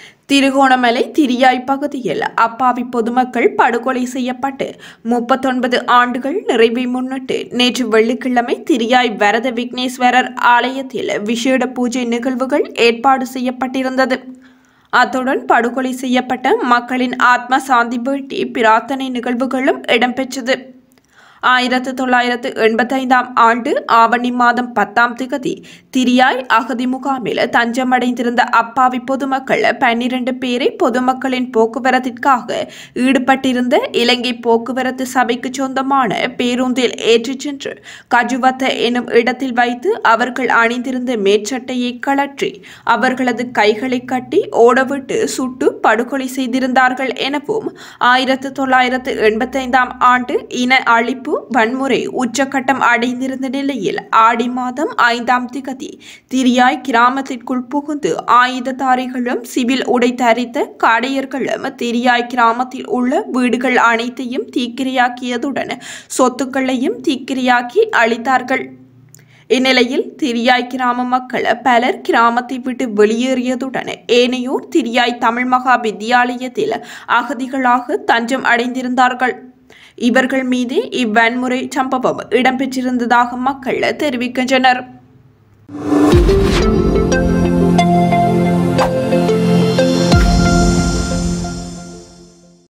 திருகோணமலை திரியாய் பகுதியில் அப்பாவி பொதுமக்கள் படுகொலை செய்யப்பட்டு முப்பத்தொன்பது ஆண்டுகள் நிறைவை முன்னிட்டு நேற்று வெள்ளிக்கிழமை திரியாய் வரத விக்னேஸ்வரர் ஆலயத்தில் விசேட பூஜை நிகழ்வுகள் ஏற்பாடு செய்யப்பட்டிருந்தது அத்துடன் படுகொலை செய்யப்பட்ட மக்களின் ஆத்ம சாந்தி வேண்டி பிரார்த்தனை நிகழ்வுகளும் இடம்பெற்றது ஆயிரத்து தொள்ளாயிரத்து எண்பத்தைந்தாம் ஆண்டு ஆவணி மாதம் பத்தாம் திகதி திரியாய் அகதி முகாமில் தஞ்சமடைந்திருந்த அப்பாவி பொதுமக்கள் பன்னிரண்டு பேரை பொதுமக்களின் போக்குவரத்திற்காக ஈடுபட்டிருந்த இலங்கை போக்குவரத்து சபைக்கு சொந்தமான பேருந்தில் ஏற்றிச் சென்று கஜுவத்த எனும் இடத்தில் வைத்து அவர்கள் அணிந்திருந்த மேற்சட்டையை கழற்றி அவர்களது கைகளை கட்டி ஓடவிட்டு சுட்டு படுகொலை செய்திருந்தார்கள் எனவும் ஆயிரத்து தொள்ளாயிரத்து எண்பத்தைந்தாம் ஆண்டு இன அழிப்பு வன்முறை உச்சக்கட்டம் அடைந்திருந்த நிலையில் ஆடி மாதம் ஐந்தாம் திகதி திரியாய் கிராமத்திற்குள் புகுந்து ஆயுததாரிகளும் சிவில் உடை தரித்த காடையர்களும் திரியாய் கிராமத்தில் உள்ள வீடுகள் அனைத்தையும் தீக்கிரையாக்கியதுடன் சொத்துக்களையும் தீக்கிரையாக்கி அழித்தார்கள் இந்நிலையில் திரியாய் கிராம மக்கள் பலர் கிராமத்தை விட்டு வெளியேறியதுடன் ஏனையோர் திரியாய் தமிழ் மகா வித்தியாலயத்தில் அகதிகளாக தஞ்சம் அடைந்திருந்தார்கள் இவர்கள் மீது இவ்வன்முறை சம்பவம் இடம்பெற்றிருந்ததாக மக்கள் தெரிவிக்கின்றனர்